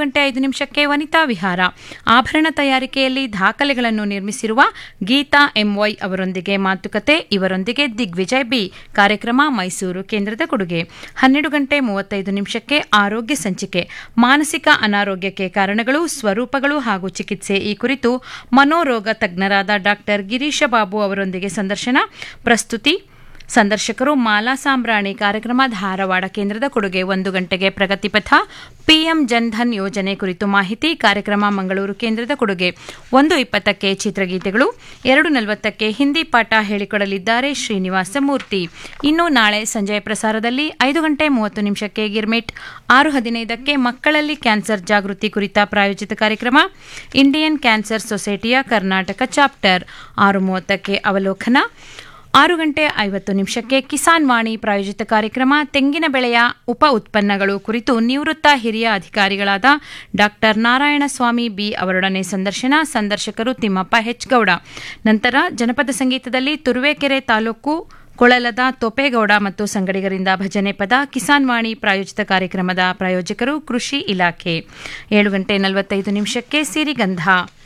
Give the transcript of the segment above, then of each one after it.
ಗಂಟೆ ಐದು ನಿಮಿಷಕ್ಕೆ ವನಿತಾ ವಿಹಾರ ಆಭರಣ ತಯಾರಿಕೆಯಲ್ಲಿ ದಾಖಲೆಗಳನ್ನು ನಿರ್ಮಿಸಿರುವ ಗೀತಾ ಎಂವೈ ಅವರೊಂದಿಗೆ ಮಾತುಕತೆ ಇವರೊಂದಿಗೆ ದಿಗ್ವಿಜಯ್ ಬಿ ಕಾರ್ಯಕ್ರಮ ಮೈಸೂರು ಕೇಂದ್ರದ ಕೊಡುಗೆ ಹನ್ನೆರಡು ಗಂಟೆ ಮೂವತ್ತೈದು ನಿಮಿಷಕ್ಕೆ ಆರೋಗ್ಯ ಸಂಚಿಕೆ ಮಾನಸಿಕ ಅನಾರೋಗ್ಯಕ್ಕೆ ಕಾರಣಗಳು ಸ್ವರೂಪಗಳು ಹಾಗೂ ಚಿಕಿತ್ಸೆ ಈ ಕುರಿತು ಮನೋರೋಗ ತಜ್ಞರಾದ ಡಾಕ್ಟರ್ ಗಿರೀಶ ಬಾಬು ಅವರೊಂದಿಗೆ ಸಂದರ್ಶನ ಪ್ರಸ್ತುತಿ ಸಂದರ್ಶಕರು ಮಾಲಾ ಸಾಂಬ್ರಾಣಿ ಕಾರ್ಯಕ್ರಮ ಧಾರವಾಡ ಕೇಂದ್ರದ ಕೊಡುಗೆ ಒಂದು ಗಂಟೆಗೆ ಪ್ರಗತಿಪಥ ಪಿಎಂ ಜನ್ಧನ್ ಯೋಜನೆ ಕುರಿತು ಮಾಹಿತಿ ಕಾರ್ಯಕ್ರಮ ಮಂಗಳೂರು ಕೇಂದ್ರದ ಕೊಡುಗೆ ಒಂದು ಇಪ್ಪತ್ತಕ್ಕೆ ಚಿತ್ರಗೀತೆಗಳು ಎರಡು ನಲವತ್ತಕ್ಕೆ ಹಿಂದಿ ಪಾಠ ಹೇಳಿಕೊಡಲಿದ್ದಾರೆ ಶ್ರೀನಿವಾಸ ಮೂರ್ತಿ ಇನ್ನು ನಾಳೆ ಸಂಜೆ ಪ್ರಸಾರದಲ್ಲಿ ಐದು ಗಂಟೆ ಮೂವತ್ತು ನಿಮಿಷಕ್ಕೆ ಗಿರ್ಮಿಟ್ ಆರು ಹದಿನೈದಕ್ಕೆ ಮಕ್ಕಳಲ್ಲಿ ಕ್ಯಾನ್ಸರ್ ಜಾಗೃತಿ ಕುರಿತ ಪ್ರಾಯೋಜಿತ ಕಾರ್ಯಕ್ರಮ ಇಂಡಿಯನ್ ಕ್ಯಾನ್ಸರ್ ಸೊಸೈಟಿಯ ಕರ್ನಾಟಕ ಚಾಪ್ಟರ್ ಆರು ಮೂವತ್ತಕ್ಕೆ ಅವಲೋಕನ ಆರು ಗಂಟೆ ಐವತ್ತು ನಿಮಿಷಕ್ಕೆ ಕಿಸಾನ್ ವಾಣಿ ಪ್ರಾಯೋಜಿತ ಕಾರ್ಯಕ್ರಮ ತೆಂಗಿನ ಬೆಳೆಯ ಉಪ ಉತ್ಪನ್ನಗಳು ಕುರಿತು ನಿವೃತ್ತ ಹಿರಿಯ ಅಧಿಕಾರಿಗಳಾದ ಡಾಕ್ಟರ್ ನಾರಾಯಣಸ್ವಾಮಿ ಬಿ ಅವರೊಡನೆ ಸಂದರ್ಶನ ಸಂದರ್ಶಕರು ತಿಮ್ಮಪ್ಪ ಹೆಚ್ ಗೌಡ ನಂತರ ಜನಪದ ಸಂಗೀತದಲ್ಲಿ ತುರುವೇಕೆರೆ ತಾಲೂಕು ಕೊಳಲದ ತೊಪೇಗೌಡ ಮತ್ತು ಸಂಗಡಿಗರಿಂದ ಭಜನೆ ಪದ ಕಿಸಾನ್ ವಾಣಿ ಪ್ರಾಯೋಜಿತ ಕಾರ್ಯಕ್ರಮದ ಪ್ರಾಯೋಜಕರು ಕೃಷಿ ಇಲಾಖೆ ಏಳು ಗಂಟೆ ನಲವತ್ತೈದು ನಿಮಿಷಕ್ಕೆ ಸಿರಿಗಂಧ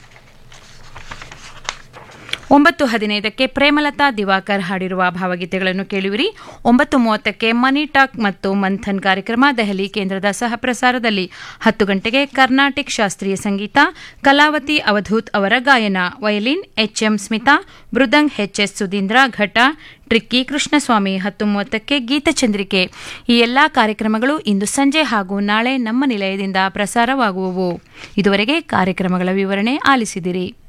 ಒಂಬತ್ತು ಹದಿನೈದಕ್ಕೆ ಪ್ರೇಮಲತಾ ದಿವಾಕರ್ ಹಾಡಿರುವ ಭಾವಗೀತೆಗಳನ್ನು ಕೇಳುವಿರಿ ಒಂಬತ್ತು ಮೂವತ್ತಕ್ಕೆ ಮನಿ ಟಾಕ್ ಮತ್ತು ಮಂಥನ್ ಕಾರ್ಯಕ್ರಮ ದೆಹಲಿ ಕೇಂದ್ರದ ಸಹ ಪ್ರಸಾರದಲ್ಲಿ ಹತ್ತು ಗಂಟೆಗೆ ಕರ್ನಾಟಿಕ್ ಶಾಸ್ತ್ರೀಯ ಸಂಗೀತ ಕಲಾವತಿ ಅವಧೂತ್ ಅವರ ಗಾಯನ violin HM Smita mridang HS Sudhindra ಘಟ ಟ್ರಿಕ್ಕಿ ಕೃಷ್ಣಸ್ವಾಮಿ ಹತ್ತು ಮೂವತ್ತಕ್ಕೆ ಗೀತಚಂದ್ರಿಕೆ ಈ ಎಲ್ಲಾ ಕಾರ್ಯಕ್ರಮಗಳು ಇಂದು ಸಂಜೆ ಹಾಗೂ ನಾಳೆ ನಮ್ಮ ನಿಲಯದಿಂದ ಪ್ರಸಾರವಾಗುವವು ಇದುವರೆಗೆ ಕಾರ್ಯಕ್ರಮಗಳ ವಿವರಣೆ ಆಲಿಸಿದಿರಿ